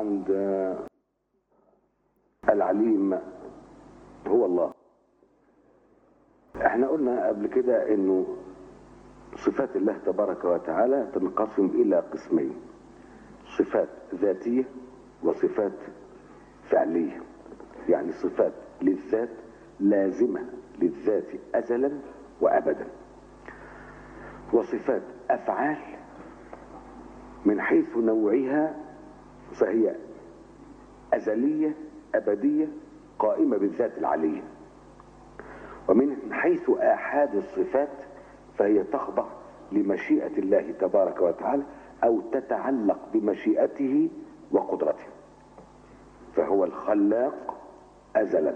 عند العليم هو الله احنا قلنا قبل كده انه صفات الله تبارك وتعالى تنقسم الى قسمين صفات ذاتية وصفات فعلية يعني صفات للذات لازمة للذات أزلا وأبدا وصفات أفعال من حيث نوعها فهي أزلية أبدية قائمة بالذات العلية ومن حيث آحاد الصفات فهي تخضع لمشيئة الله تبارك وتعالى أو تتعلق بمشيئته وقدرته فهو الخلاق أزلا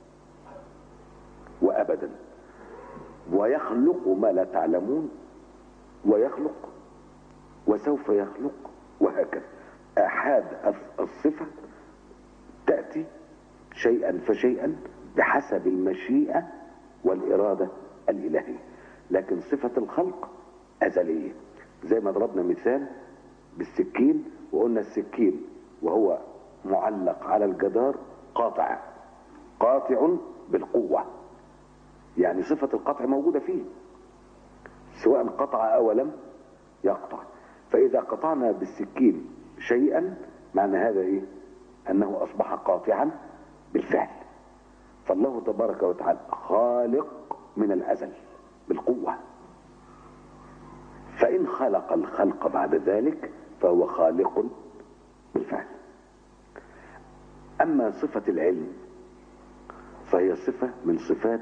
وأبدا ويخلق ما لا تعلمون ويخلق وسوف يخلق وهكذا آحاد الصفة تأتي شيئا فشيئا بحسب المشيئة والإرادة الإلهية لكن صفة الخلق أزلية زي ما ضربنا مثال بالسكين وقلنا السكين وهو معلق على الجدار قاطع قاطع بالقوة يعني صفة القطع موجودة فيه سواء قطع أو لم يقطع فإذا قطعنا بالسكين شيئا معنى هذا إيه أنه أصبح قاطعا بالفعل فالله تبارك وتعالى خالق من الأزل بالقوة فإن خلق الخلق بعد ذلك فهو خالق بالفعل أما صفة العلم فهي صفة من صفات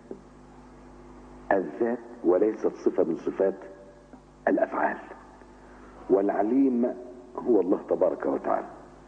الذات وليست صفة من صفات الأفعال والعليم هو الله تبارك وتعالى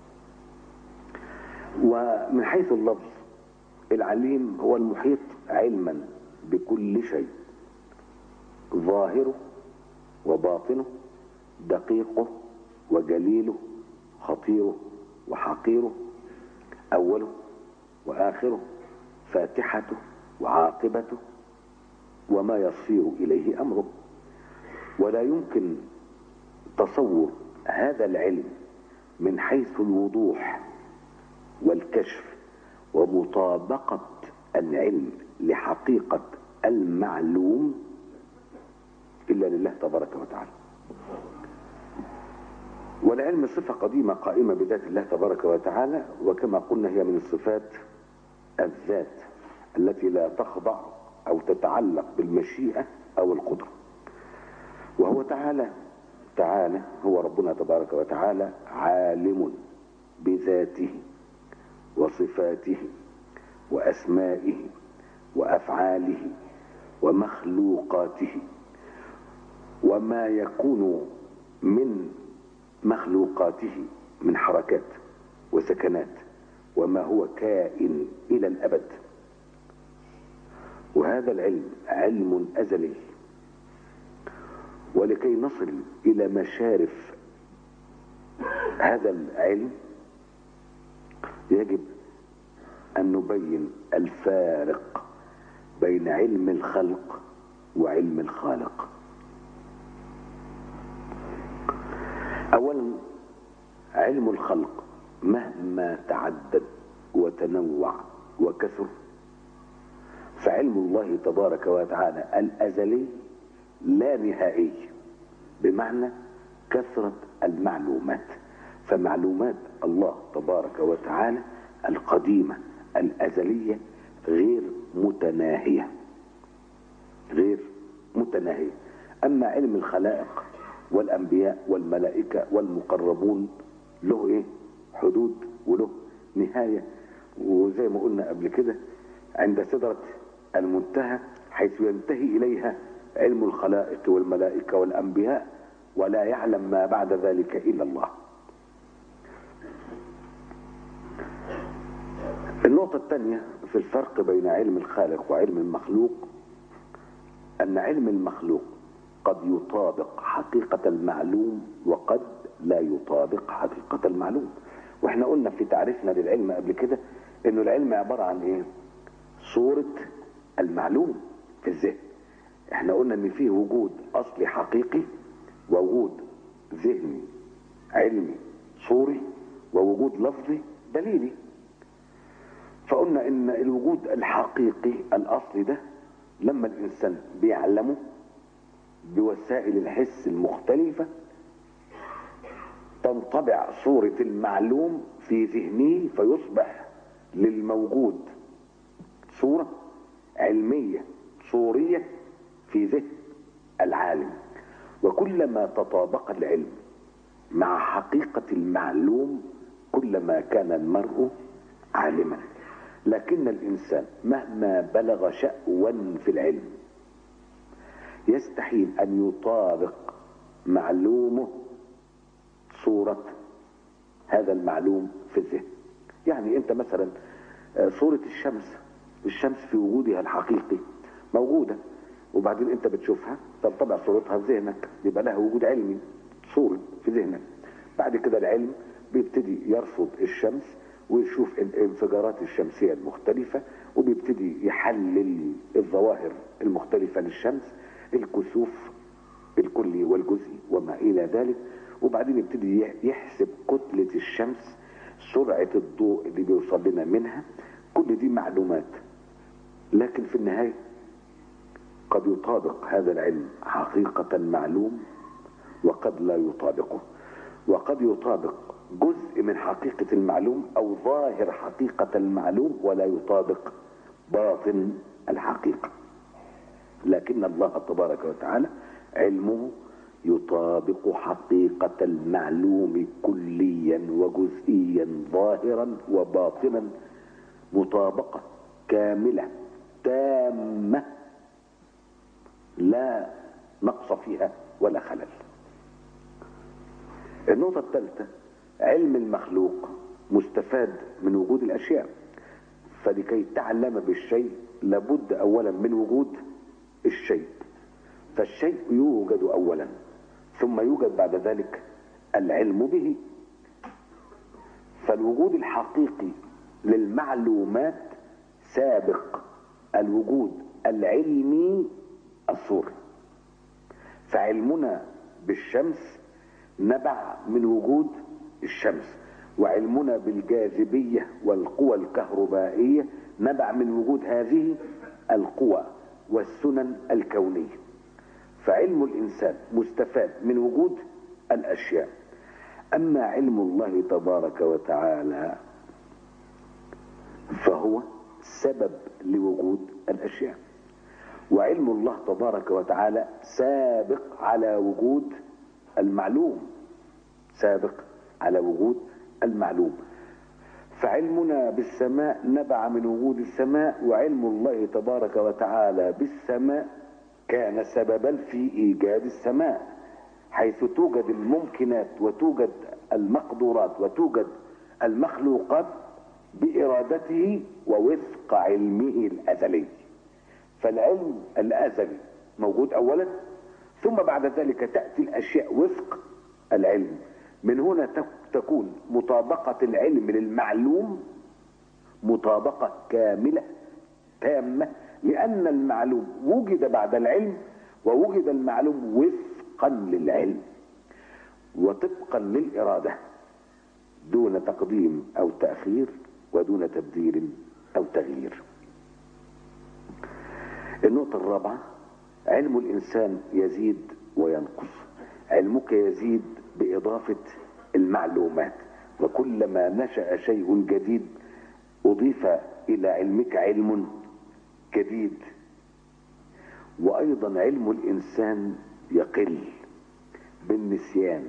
ومن حيث اللفظ العليم هو المحيط علما بكل شيء ظاهره وباطنه دقيقه وجليله خطيره وحقيره أوله وآخره فاتحته وعاقبته وما يصير إليه أمره ولا يمكن تصور هذا العلم من حيث الوضوح والكشف ومطابقة العلم لحقيقة المعلوم إلا لله تبارك وتعالى والعلم صفة قديمة قائمة بذات الله تبارك وتعالى وكما قلنا هي من الصفات الذات التي لا تخضع أو تتعلق بالمشيئة أو القدرة وهو تعالى تعالى هو ربنا تبارك وتعالى عالم بذاته وصفاته وأسمائه وأفعاله ومخلوقاته وما يكون من مخلوقاته من حركات وسكنات وما هو كائن إلى الأبد وهذا العلم علم أزلي ولكي نصل إلى مشارف هذا العلم يجب أن نبين الفارق بين علم الخلق وعلم الخالق أولا علم الخلق مهما تعدد وتنوع وكثر فعلم الله تبارك وتعالى الأزلي لا نهائي بمعنى كثرة المعلومات فمعلومات الله تبارك وتعالى القديمة الأزلية غير متناهية غير متناهية أما علم الخلائق والأنبياء والملائكة والمقربون له إيه حدود وله نهاية وزي ما قلنا قبل كده عند سدرة المنتهى حيث ينتهي إليها علم الخلائق والملائكة والأنبياء ولا يعلم ما بعد ذلك إلا الله النقطة الثانية في الفرق بين علم الخالق وعلم المخلوق أن علم المخلوق قد يطابق حقيقة المعلوم وقد لا يطابق حقيقة المعلوم واحنا قلنا في تعريفنا للعلم قبل كده انه العلم عبارة عن ايه صورة المعلوم في الذهن احنا قلنا ان فيه وجود اصلي حقيقي ووجود ذهني علمي صوري ووجود لفظي دليلي فقلنا ان الوجود الحقيقي الاصلي ده لما الانسان بيعلمه بوسائل الحس المختلفة تنطبع صورة المعلوم في ذهنه فيصبح للموجود صورة علمية صورية في ذهن العالم وكلما تطابق العلم مع حقيقة المعلوم كلما كان المرء عالما لكن الإنسان مهما بلغ شأوا في العلم يستحيل أن يطابق معلومه صورة هذا المعلوم في الذهن يعني أنت مثلا صورة الشمس الشمس في وجودها الحقيقي موجودة وبعدين أنت بتشوفها تنطبع صورتها في ذهنك يبقى لها وجود علمي صورة في ذهنك بعد كده العلم بيبتدي يرصد الشمس ويشوف الانفجارات الشمسية المختلفة وبيبتدي يحلل الظواهر المختلفة للشمس الكسوف الكلي والجزئي وما إلى ذلك وبعدين يبتدي يحسب كتلة الشمس سرعة الضوء اللي بيوصل لنا منها كل دي معلومات لكن في النهاية قد يطابق هذا العلم حقيقة معلوم وقد لا يطابقه وقد يطابق جزء من حقيقة المعلوم أو ظاهر حقيقة المعلوم ولا يطابق باطن الحقيقة لكن الله تبارك وتعالى علمه يطابق حقيقة المعلوم كليا وجزئيا ظاهرا وباطنا مطابقة كاملة تامة لا نقص فيها ولا خلل النقطة الثالثة علم المخلوق مستفاد من وجود الأشياء فلكي تعلم بالشيء لابد أولا من وجود الشيء فالشيء يوجد أولا ثم يوجد بعد ذلك العلم به فالوجود الحقيقي للمعلومات سابق الوجود العلمي الصوري فعلمنا بالشمس نبع من وجود الشمس وعلمنا بالجاذبية والقوى الكهربائية نبع من وجود هذه القوى والسنن الكونية فعلم الإنسان مستفاد من وجود الأشياء أما علم الله تبارك وتعالى فهو سبب لوجود الأشياء وعلم الله تبارك وتعالى سابق على وجود المعلوم سابق على وجود المعلوم فعلمنا بالسماء نبع من وجود السماء وعلم الله تبارك وتعالى بالسماء كان سببا في ايجاد السماء حيث توجد الممكنات وتوجد المقدورات وتوجد المخلوقات بارادته ووفق علمه الازلي فالعلم الازلي موجود اولا ثم بعد ذلك تاتي الاشياء وفق العلم من هنا تكون مطابقه العلم للمعلوم مطابقه كامله تامه لان المعلوم وجد بعد العلم ووجد المعلوم وفقا للعلم وطبقا للاراده دون تقديم او تاخير ودون تبديل او تغيير النقطه الرابعه علم الانسان يزيد وينقص علمك يزيد باضافه المعلومات وكلما نشا شيء جديد اضيف الى علمك علم جديد وايضا علم الانسان يقل بالنسيان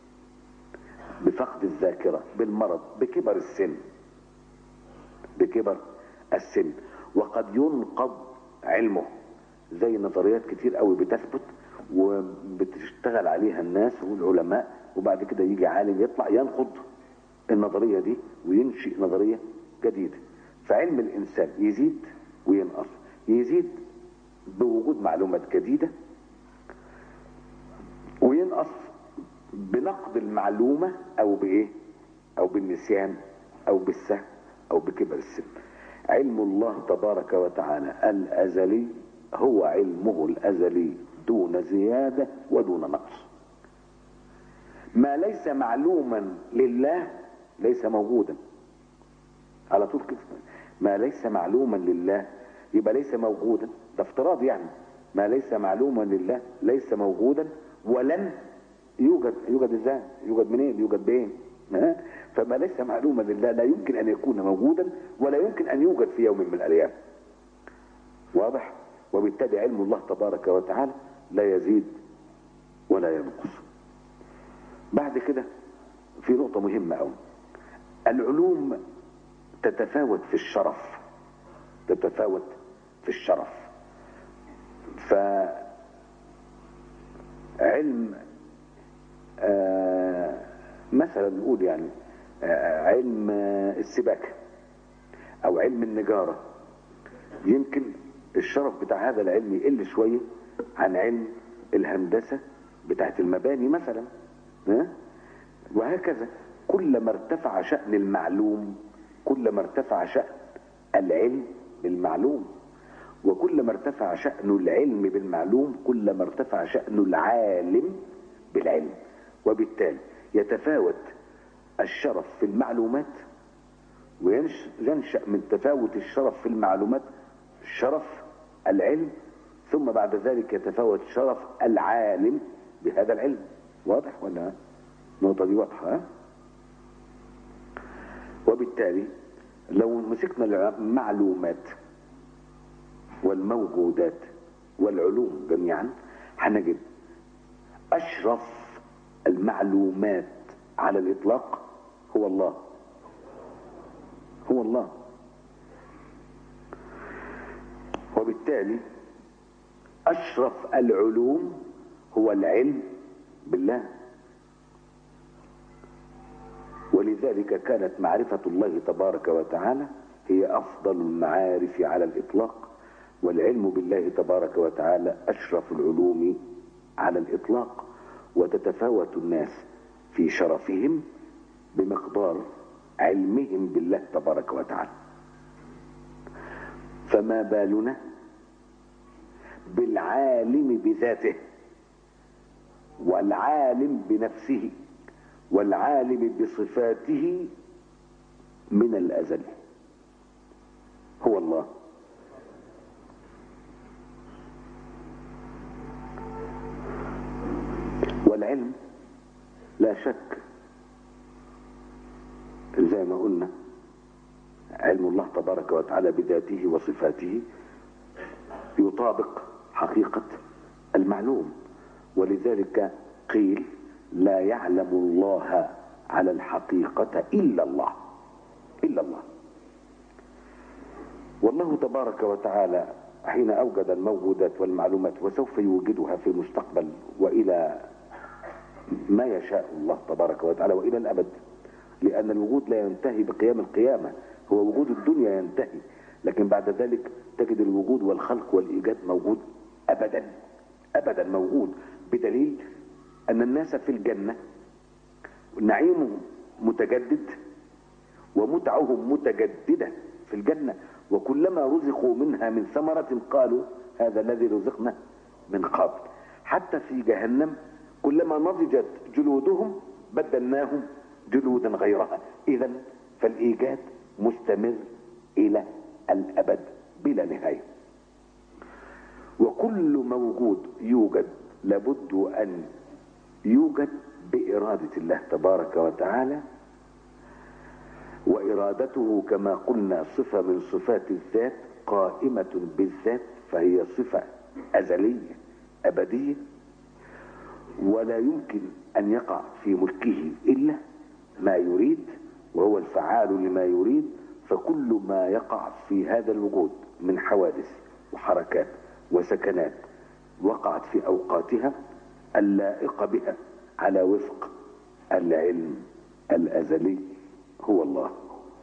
بفقد الذاكره بالمرض بكبر السن بكبر السن وقد ينقض علمه زي نظريات كتير قوي بتثبت وبتشتغل عليها الناس والعلماء وبعد كده يجي عالم يطلع ينقض النظريه دي وينشئ نظريه جديده فعلم الانسان يزيد وينقص يزيد بوجود معلومات جديده وينقص بنقد المعلومه او بايه او بالنسيان او بالسهو او بكبر السن علم الله تبارك وتعالى الازلي هو علمه الازلي دون زياده ودون نقص ما ليس معلوما لله ليس موجودا على طول كده ما ليس معلوما لله يبقى ليس موجودا ده افتراض يعني ما ليس معلوما لله ليس موجودا ولن يوجد يوجد ازاي يوجد منين يوجد بايه ها؟ فما ليس معلوما لله لا يمكن ان يكون موجودا ولا يمكن ان يوجد في يوم من الايام واضح وبالتالي علم الله تبارك وتعالى لا يزيد ولا ينقص بعد كده في نقطة مهمة أوي العلوم تتفاوت في الشرف تتفاوت في الشرف فعلم آه مثلا نقول يعني آه علم آه السباكة أو علم النجارة يمكن الشرف بتاع هذا العلم يقل شوية عن علم الهندسة بتاعت المباني مثلا ها؟ وهكذا كلما ارتفع شأن المعلوم كلما ارتفع شأن العلم بالمعلوم وكلما ارتفع شأن العلم بالمعلوم كلما ارتفع شأن العالم بالعلم وبالتالي يتفاوت الشرف في المعلومات وينشأ من تفاوت الشرف في المعلومات شرف العلم ثم بعد ذلك يتفاوت شرف العالم بهذا العلم واضح ولا النقطة دي واضحة ها؟ وبالتالي لو مسكنا المعلومات والموجودات والعلوم جميعا هنجد أشرف المعلومات على الإطلاق هو الله هو الله وبالتالي أشرف العلوم هو العلم بالله ولذلك كانت معرفة الله تبارك وتعالى هي أفضل المعارف على الإطلاق والعلم بالله تبارك وتعالى أشرف العلوم على الإطلاق وتتفاوت الناس في شرفهم بمقدار علمهم بالله تبارك وتعالى فما بالنا بالعالم بذاته والعالم بنفسه والعالم بصفاته من الأزل هو الله والعلم لا شك زي ما قلنا علم الله تبارك وتعالى بذاته وصفاته يطابق حقيقة المعلوم ولذلك قيل لا يعلم الله على الحقيقة إلا الله إلا الله والله تبارك وتعالى حين أوجد الموجودات والمعلومات وسوف يوجدها في المستقبل وإلى ما يشاء الله تبارك وتعالى وإلى الأبد لأن الوجود لا ينتهي بقيام القيامة هو وجود الدنيا ينتهي لكن بعد ذلك تجد الوجود والخلق والإيجاد موجود أبدا أبدا موجود بدليل أن الناس في الجنة نعيمهم متجدد ومتعهم متجددة في الجنة وكلما رزقوا منها من ثمرة قالوا هذا الذي رزقنا من قبل حتى في جهنم كلما نضجت جلودهم بدلناهم جلودا غيرها إذا فالإيجاد مستمر إلى الأبد بلا نهاية وكل موجود يوجد لابد أن يوجد بإرادة الله تبارك وتعالى وإرادته كما قلنا صفة من صفات الذات قائمة بالذات فهي صفة أزلية أبدية ولا يمكن أن يقع في ملكه إلا ما يريد وهو الفعال لما يريد فكل ما يقع في هذا الوجود من حوادث وحركات وسكنات وقعت في أوقاتها اللائقة بها على وفق العلم الأزلي هو الله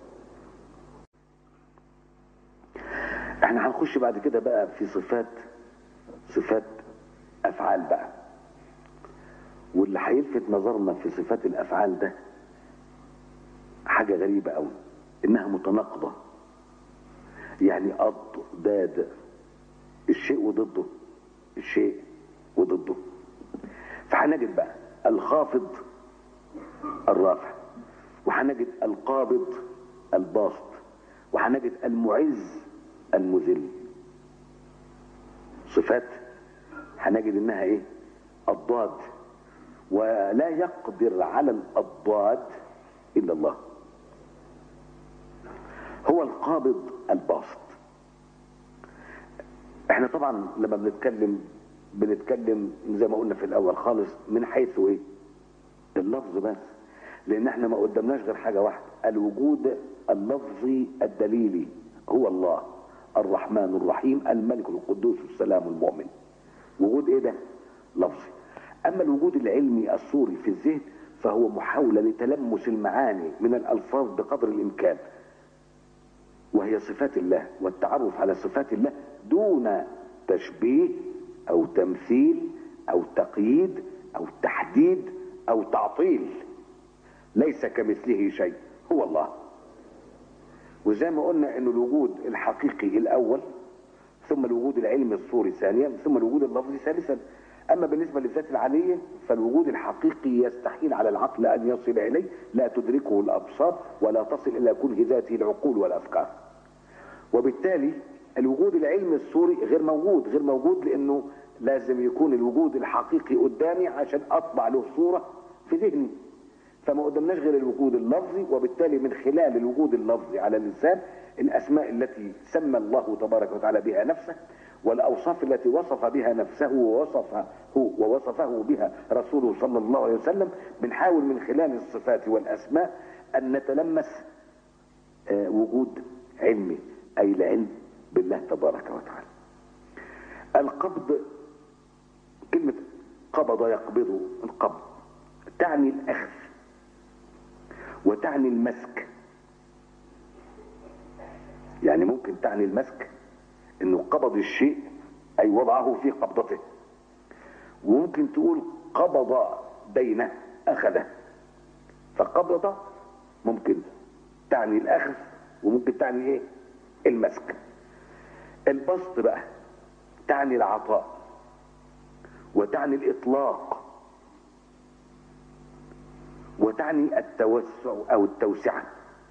احنا هنخش بعد كده بقى في صفات صفات افعال بقى واللي هيلفت نظرنا في صفات الافعال ده حاجه غريبه قوي انها متناقضه يعني اضداد الشيء وضده الشيء وضده فهنجد بقى الخافض الرافع وهنجد القابض الباسط وهنجد المعز المذل صفات هنجد انها ايه الضاد ولا يقدر على الاضداد الا الله هو القابض الباسط احنا طبعا لما بنتكلم بنتكلم زي ما قلنا في الاول خالص من حيث ايه اللفظ بس لان احنا ما قدمناش غير حاجه واحده الوجود اللفظي الدليلي هو الله الرحمن الرحيم الملك القدوس السلام المؤمن وجود ايه ده لفظي اما الوجود العلمي الصوري في الذهن فهو محاوله لتلمس المعاني من الالفاظ بقدر الامكان وهي صفات الله والتعرف على صفات الله دون تشبيه او تمثيل او تقييد او تحديد او تعطيل ليس كمثله شيء هو الله وزي ما قلنا ان الوجود الحقيقي الاول ثم الوجود العلمي الصوري ثانيا ثم الوجود اللفظي ثالثا اما بالنسبه للذات العاليه فالوجود الحقيقي يستحيل على العقل ان يصل اليه لا تدركه الابصار ولا تصل الى كنه ذاته العقول والافكار وبالتالي الوجود العلمي الصوري غير موجود غير موجود لانه لازم يكون الوجود الحقيقي قدامي عشان اطبع له صوره في ذهني فما قدمناش غير الوجود اللفظي وبالتالي من خلال الوجود اللفظي على اللسان الاسماء التي سمى الله تبارك وتعالى بها نفسه والاوصاف التي وصف بها نفسه ووصفه ووصفه بها رسوله صلى الله عليه وسلم بنحاول من خلال الصفات والاسماء ان نتلمس وجود علمي اي العلم بالله تبارك وتعالى القبض كلمة قبض يقبض القبض تعني الأخذ وتعني المسك يعني ممكن تعني المسك انه قبض الشيء اي وضعه في قبضته وممكن تقول قبض دينه اخذه فقبض ممكن تعني الاخذ وممكن تعني ايه المسك البسط بقى تعني العطاء وتعني الاطلاق وتعني التوسع او التوسعه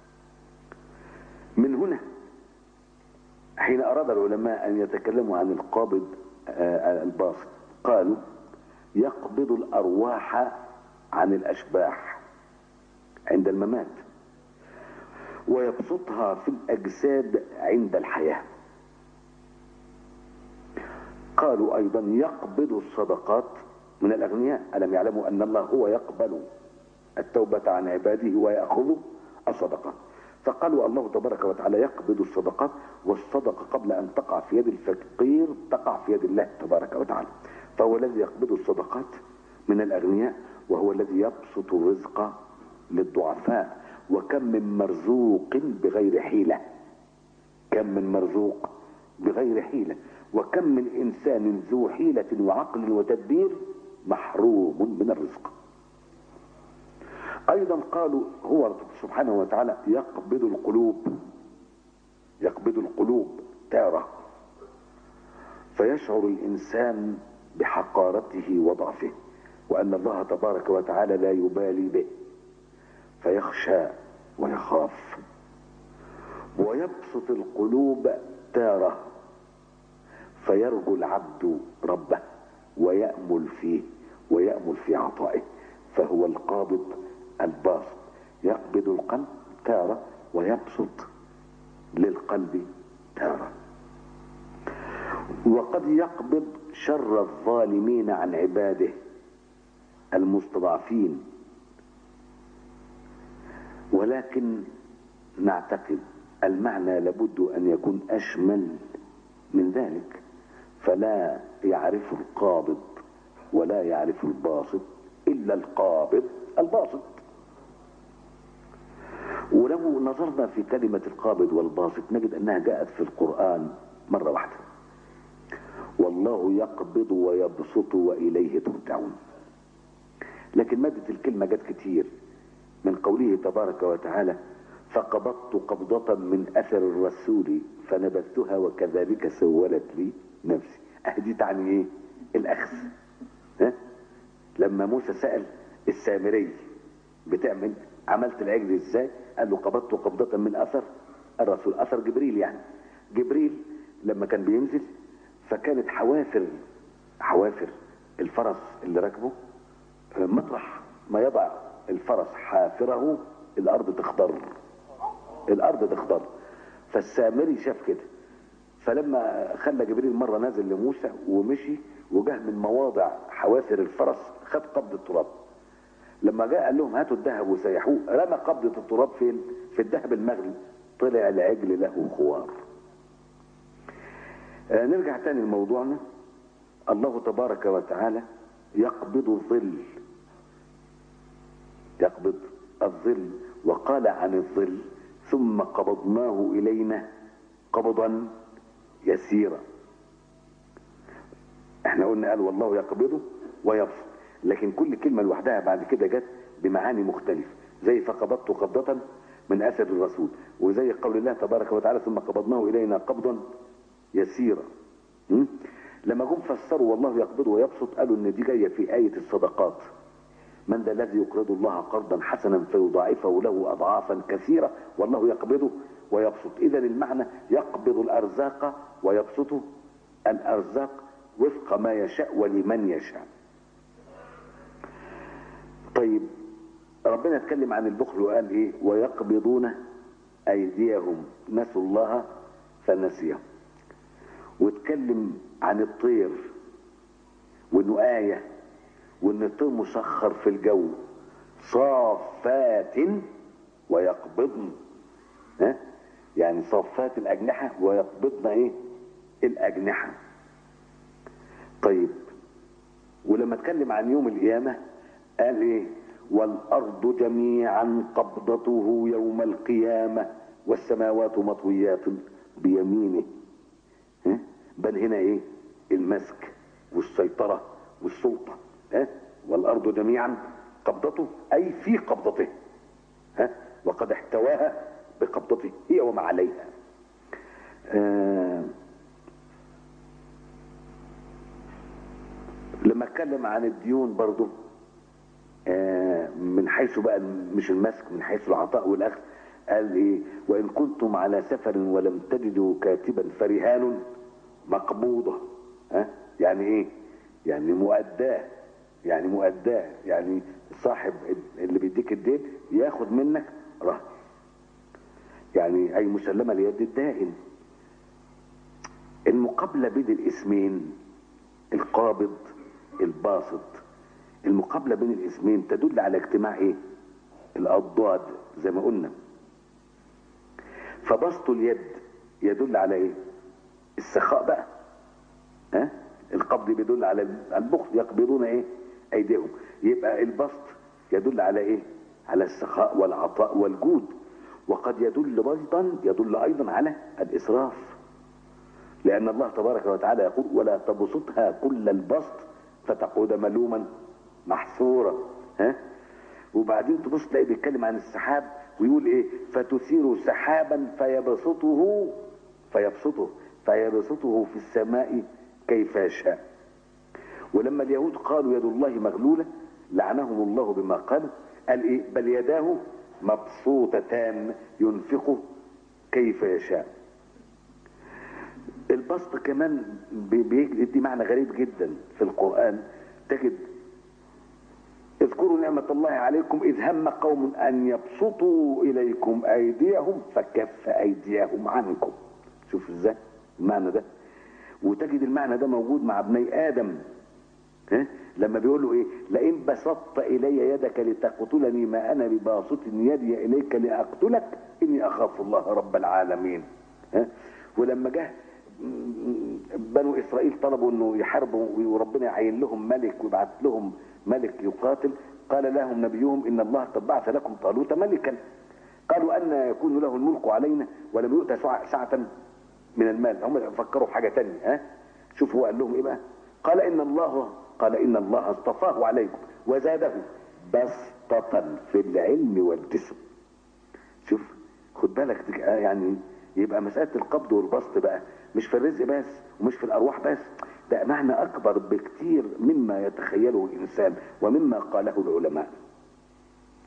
من هنا حين اراد العلماء ان يتكلموا عن القابض الباسط قالوا يقبض الارواح عن الاشباح عند الممات ويبسطها في الاجساد عند الحياه قالوا ايضا يقبض الصدقات من الاغنياء الم يعلموا ان الله هو يقبل التوبه عن عباده وياخذ الصدقات فقالوا الله تبارك وتعالى يقبض الصدقات والصدقه قبل ان تقع في يد الفقير تقع في يد الله تبارك وتعالى فهو الذي يقبض الصدقات من الاغنياء وهو الذي يبسط الرزق للضعفاء وكم من مرزوق بغير حيله كم من مرزوق بغير حيله وكم من انسان ذو حيله وعقل وتدبير محروم من الرزق ايضا قالوا هو سبحانه وتعالى يقبض القلوب يقبض القلوب تاره فيشعر الانسان بحقارته وضعفه وان الله تبارك وتعالى لا يبالي به فيخشى ويخاف ويبسط القلوب تاره فيرجو العبد ربه ويأمل فيه ويأمل في عطائه فهو القابض الباسط يقبض القلب تارة ويبسط للقلب تارة وقد يقبض شر الظالمين عن عباده المستضعفين ولكن نعتقد المعنى لابد ان يكون اشمل من ذلك فلا يعرف القابض ولا يعرف الباسط الا القابض الباسط ولو نظرنا في كلمة القابض والباسط نجد انها جاءت في القرآن مرة واحدة والله يقبض ويبسط واليه ترجعون لكن مادة الكلمة جت كتير من قوله تبارك وتعالى فقبضت قبضة من اثر الرسول فنبذتها وكذلك سولت لي نفسي اهدي تعني ايه الاخذ ها لما موسى سأل السامري بتعمل عملت العجل ازاي قال له قبضت قبضة من اثر الرسول اثر جبريل يعني جبريل لما كان بينزل فكانت حوافر حوافر الفرس اللي راكبه مطرح ما يضع الفرس حافره الارض تخضر الارض تخضر فالسامري شاف كده فلما خلى جبريل مرة نازل لموسى ومشي وجه من مواضع حوافر الفرس خد قبض التراب لما جاء قال لهم هاتوا الذهب وسيحوه رمى قبضة التراب فين في الذهب المغلي طلع العجل له خوار آه نرجع تاني لموضوعنا الله تبارك وتعالى يقبض الظل يقبض الظل وقال عن الظل ثم قبضناه إلينا قبضا يسيرا احنا قلنا قال والله يقبضه ويبسط لكن كل كلمة لوحدها بعد كده جت بمعاني مختلفة زي فقبضت قبضة من أثر الرسول وزي قول الله تبارك وتعالى ثم قبضناه إلينا قبضا يسيرا م? لما جم فسروا والله يقبض ويبسط قالوا ان دي جايه في آية الصدقات من ذا الذي يقرض الله قرضا حسنا فيضاعفه له أضعافا كثيرة والله يقبضه ويبسط إذا المعنى يقبض الأرزاق ويبسط الأرزاق وفق ما يشاء ولمن يشاء طيب ربنا اتكلم عن البخل وقال ايه ويقبضون ايديهم نسوا الله فنسيهم واتكلم عن الطير وانه آية وان الطير مسخر في الجو صافات ويقبضن ها يعني صافات الأجنحة ويقبضن ايه الأجنحة طيب ولما اتكلم عن يوم القيامة قال ايه والأرض جميعا قبضته يوم القيامة والسماوات مطويات بيمينه ها بل هنا ايه المسك والسيطرة والسلطة ها والأرض جميعا قبضته أي في قبضته ها وقد احتواها بقبضته هي وما عليها آه لما اتكلم عن الديون برضو آه من حيث بقى مش المسك من حيث العطاء والاخذ قال ايه وان كنتم على سفر ولم تجدوا كاتبا فرهان مقبوضه ها يعني ايه يعني مؤداه يعني مؤداه يعني صاحب اللي بيديك الدين ياخد منك رهن يعني اي مسلمه ليد الدائن المقابله بين الاسمين القابض الباسط المقابله بين الاسمين تدل على اجتماع ايه الاضداد زي ما قلنا فبسط اليد يدل على ايه السخاء بقى ها القبض بيدل على البخل يقبضون ايه ايديهم يبقى البسط يدل على ايه على السخاء والعطاء والجود وقد يدل ايضا يدل ايضا على الاسراف لان الله تبارك وتعالى يقول ولا تبسطها كل البسط فتقعد ملوما محسورا ها وبعدين تبص تلاقي بيتكلم عن السحاب ويقول ايه فتثير سحابا فيبسطه فيبسطه فيبسطه في السماء كيف يشاء ولما اليهود قالوا يد الله مغلولة لعنهم الله بما قالوا قال ايه بل يداه مبسوطتان ينفقه كيف يشاء البسط كمان بيدي معنى غريب جدا في القرآن تجد اذكروا نعمة الله عليكم إذ هم قوم أن يبسطوا إليكم أيديهم فكف أيديهم عنكم شوف ازاي المعنى ده وتجد المعنى ده موجود مع ابني آدم ها؟ لما بيقول له ايه لئن بسطت الي يدك لتقتلني ما انا بباسط يدي اليك لاقتلك اني اخاف الله رب العالمين ها؟ ولما جه بنو اسرائيل طلبوا انه يحاربوا وربنا يعين لهم ملك ويبعت لهم ملك يقاتل قال لهم نبيهم ان الله قد بعث لكم طالوت ملكا قالوا ان يكون له الملك علينا ولم يؤت سعه من المال هم فكروا في حاجه ثانيه ها شوف هو قال لهم ايه بقى قال ان الله قال ان الله اصطفاه عليكم وزاده بسطة في العلم والجسم شوف خد بالك يعني يبقى مسألة القبض والبسط بقى مش في الرزق بس ومش في الأرواح بس ده معنى أكبر بكتير مما يتخيله الإنسان ومما قاله العلماء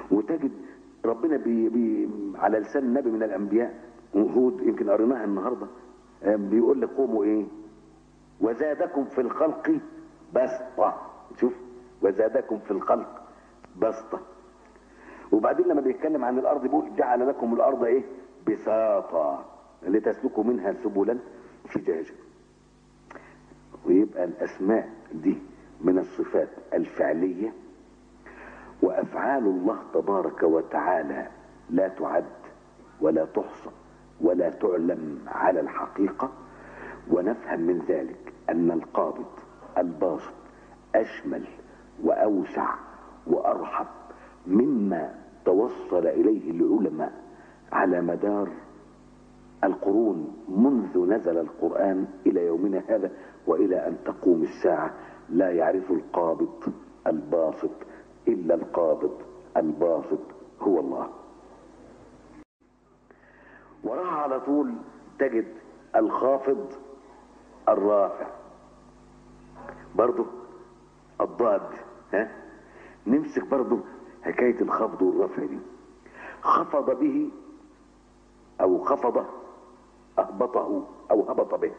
وتجد ربنا بي بي على لسان النبي من الانبياء وهود يمكن قريناها النهارده آه، بيقول لك قوموا ايه وزادكم في الخلق بسطة شوف وزادكم في الخلق بسطة وبعدين لما بيتكلم عن الارض بيقول جعل لكم الارض ايه بساطة لتسلكوا منها سبلا فجاجا ويبقى الاسماء دي من الصفات الفعليه وافعال الله تبارك وتعالى لا تعد ولا تحصى ولا تعلم على الحقيقه ونفهم من ذلك ان القابض الباسط اشمل واوسع وارحب مما توصل اليه العلماء على مدار القرون منذ نزل القران الى يومنا هذا والى ان تقوم الساعه لا يعرف القابض الباسط الا القابض الباسط هو الله وراها على طول تجد الخافض الرافع برضه الضاد ها نمسك برضه حكايه الخفض والرفع دي خفض به او خفض اهبطه او هبط به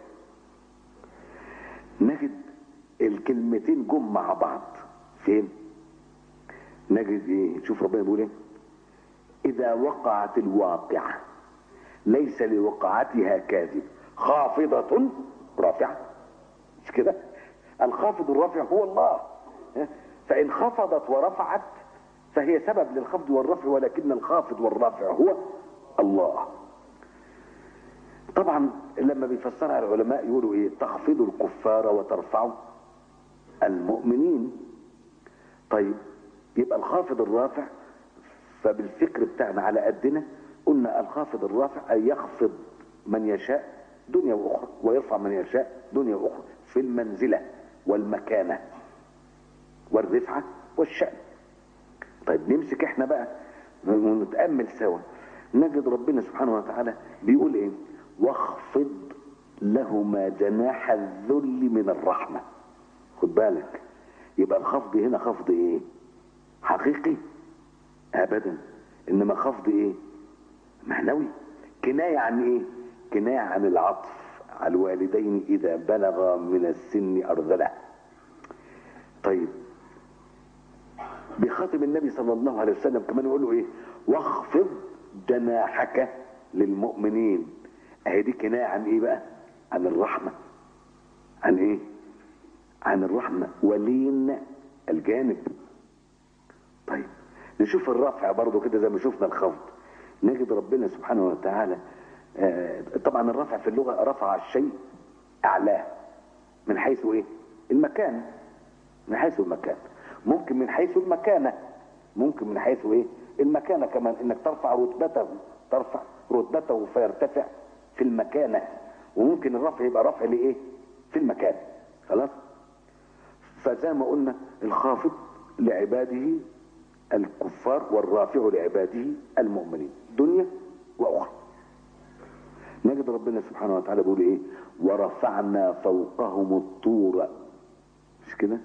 نجد الكلمتين جم مع بعض فين نجد ايه شوف ربنا بيقول ايه اذا وقعت الواقعه ليس لوقعتها كاذب خافضة رافعة مش كده الخافض الرافع هو الله فإن خفضت ورفعت فهي سبب للخفض والرفع ولكن الخافض والرافع هو الله طبعا لما بيفسرها العلماء يقولوا ايه تخفض الكفار وترفع المؤمنين طيب يبقى الخافض الرافع فبالفكر بتاعنا على قدنا قلنا الخافض الرافع أن يخفض من يشاء دنيا وأخرى ويرفع من يشاء دنيا وأخرى في المنزلة والمكانة والرفعة والشأن طيب نمسك احنا بقى ونتأمل سوا نجد ربنا سبحانه وتعالى بيقول ايه واخفض لهما جناح الذل من الرحمة خد بالك يبقى الخفض هنا خفض ايه حقيقي ابدا انما خفض ايه معنوي كناية عن ايه كناية عن العطف على الوالدين اذا بلغ من السن ارذلا طيب بخاتم النبي صلى الله عليه وسلم كمان يقول له ايه واخفض جناحك للمؤمنين اهي دي كناية عن ايه بقى عن الرحمة عن ايه عن الرحمة ولين الجانب طيب نشوف الرفع برضو كده زي ما شفنا الخفض نجد ربنا سبحانه وتعالى آه، طبعا الرفع في اللغة رفع الشيء أعلاه من حيث إيه المكان من حيث المكان ممكن من حيث المكانة ممكن من حيث إيه المكانة كمان إنك ترفع رتبته ترفع رتبته فيرتفع في المكانة وممكن الرفع يبقى رفع لإيه في المكان خلاص فزي ما قلنا الخافض لعباده الكفار والرافع لعباده المؤمنين دنيا واخرى نجد ربنا سبحانه وتعالى بيقول ايه ورفعنا فوقهم الطور مش كده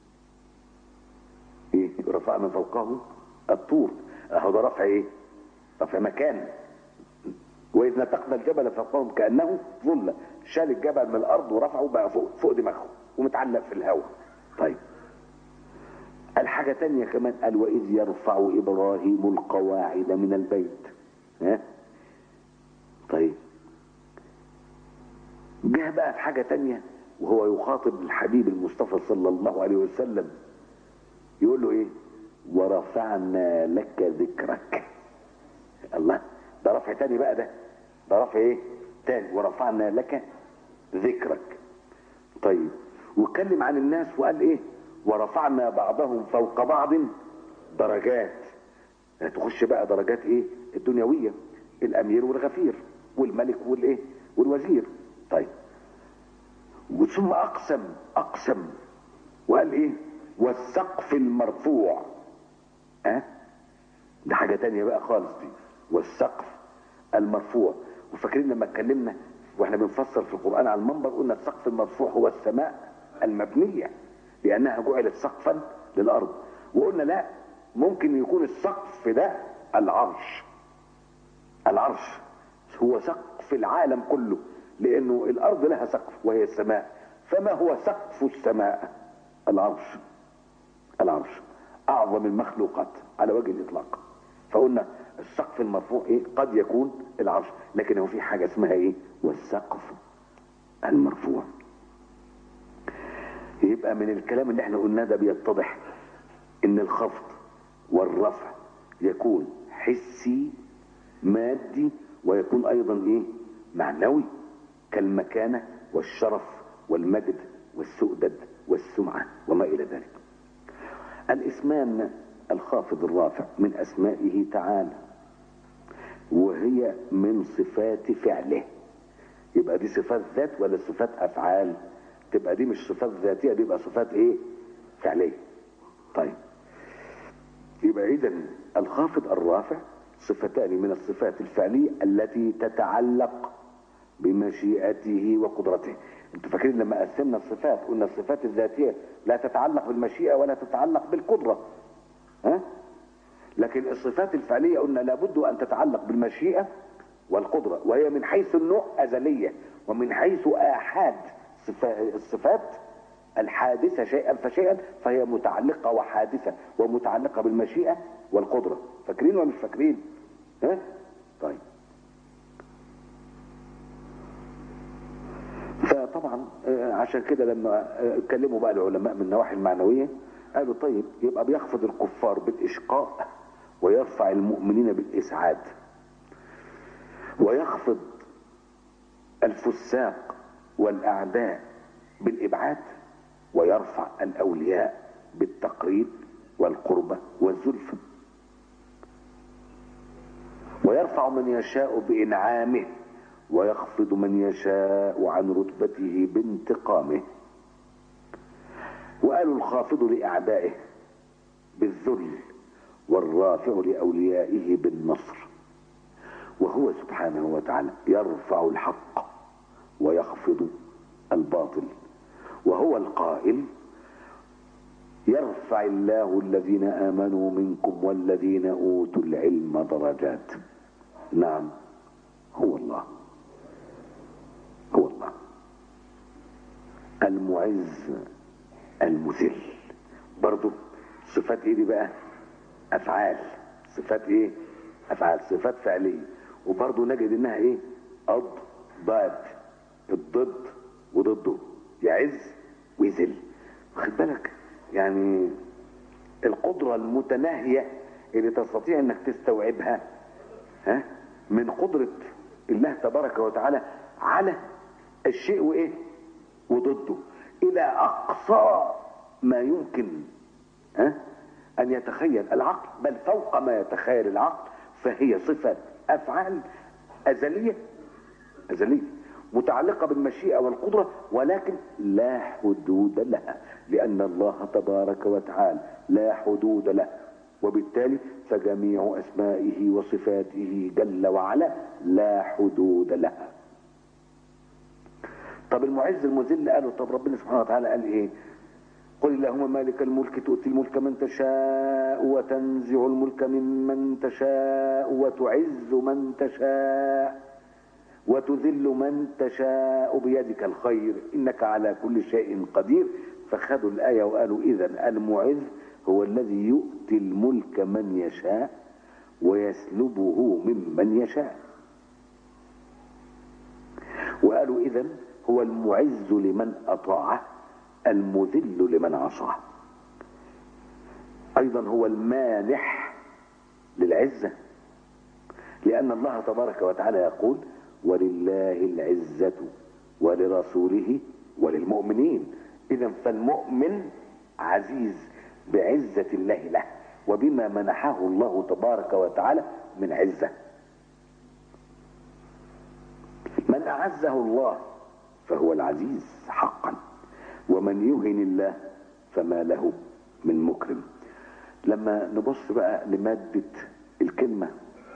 ايه رفعنا فوقهم الطور اهو ده رفع ايه رفع مكان واذ نتقنا الجبل فوقهم كانه ظله شال الجبل من الارض ورفعه بقى فوق فوق دماغهم ومتعلق في الهواء طيب الحاجة تانية كمان قال وإذ يرفع إبراهيم القواعد من البيت ها طيب جه بقى في حاجة تانية وهو يخاطب الحبيب المصطفى صلى الله عليه وسلم يقول له ايه ورفعنا لك ذكرك الله ده رفع تاني بقى ده ده رفع ايه تاني ورفعنا لك ذكرك طيب واتكلم عن الناس وقال ايه ورفعنا بعضهم فوق بعض درجات تخش بقى درجات ايه الدنيوية الامير والغفير والملك والايه والوزير طيب ثم اقسم اقسم وقال ايه والسقف المرفوع ها أه؟ ده حاجة تانية بقى خالص دي والسقف المرفوع وفاكرين لما اتكلمنا واحنا بنفسر في القرآن على المنبر قلنا السقف المرفوع هو السماء المبنية لأنها جعلت سقفا للأرض وقلنا لا ممكن يكون السقف ده العرش العرش هو سقف العالم كله لانه الارض لها سقف وهي السماء فما هو سقف السماء العرش العرش اعظم المخلوقات على وجه الاطلاق فقلنا السقف المرفوع ايه قد يكون العرش لكن هو في حاجه اسمها ايه والسقف المرفوع يبقى من الكلام اللي احنا قلناه ده بيتضح ان الخفض والرفع يكون حسي مادي ويكون ايضا ايه معنوي كالمكانة والشرف والمجد والسؤدد والسمعة وما الى ذلك الاسمان الخافض الرافع من اسمائه تعالى وهي من صفات فعله يبقى دي صفات ذات ولا صفات افعال تبقى دي مش صفات ذاتيه دي يبقى صفات ايه فعليه طيب يبقى اذا الخافض الرافع صفتان من الصفات الفعليه التي تتعلق بمشيئته وقدرته انتوا فاكرين لما قسمنا الصفات قلنا الصفات الذاتيه لا تتعلق بالمشيئه ولا تتعلق بالقدره ها لكن الصفات الفعليه قلنا لابد ان تتعلق بالمشيئه والقدره وهي من حيث النوع ازليه ومن حيث احاد الصفات الحادثة شيئا فشيئا فهي متعلقة وحادثة ومتعلقة بالمشيئة والقدرة فاكرين ولا مش فاكرين ها طيب فطبعا عشان كده لما اتكلموا بقى العلماء من النواحي المعنوية قالوا طيب يبقى بيخفض الكفار بالإشقاء ويرفع المؤمنين بالإسعاد ويخفض الفساق والأعداء بالإبعاد ويرفع الأولياء بالتقريب والقربة والزلفة ويرفع من يشاء بإنعامه ويخفض من يشاء عن رتبته بانتقامه وقالوا الخافض لأعدائه بالذل والرافع لأوليائه بالنصر وهو سبحانه وتعالى يرفع الحق ويخفض الباطل وهو القائل يرفع الله الذين امنوا منكم والذين اوتوا العلم درجات نعم هو الله هو الله المعز المذل برضو صفات ايه دي بقى افعال صفات ايه افعال صفات فعليه وبرضو نجد انها ايه اضداد الضد وضده يعز ويذل واخد بالك يعني القدرة المتناهية اللي تستطيع انك تستوعبها ها من قدرة الله تبارك وتعالى على الشيء وايه وضده الى اقصى ما يمكن ها ان يتخيل العقل بل فوق ما يتخيل العقل فهي صفة افعال ازلية ازلية متعلقة بالمشيئة والقدرة ولكن لا حدود لها لأن الله تبارك وتعالى لا حدود له وبالتالي فجميع أسمائه وصفاته جل وعلا لا حدود لها طب المعز المذل قالوا طب ربنا سبحانه وتعالى قال ايه قل اللهم مالك الملك تؤتي الملك من تشاء وتنزع الملك ممن تشاء وتعز من تشاء وتذل من تشاء بيدك الخير انك على كل شيء قدير فخذوا الايه وقالوا اذا المعز هو الذي يؤتي الملك من يشاء ويسلبه ممن يشاء وقالوا اذا هو المعز لمن اطاعه المذل لمن عصاه ايضا هو المانح للعزه لان الله تبارك وتعالى يقول ولله العزة ولرسوله وللمؤمنين إذا فالمؤمن عزيز بعزة الله له وبما منحه الله تبارك وتعالى من عزة من أعزه الله فهو العزيز حقا ومن يهن الله فما له من مكرم لما نبص بقى لمادة الكلمة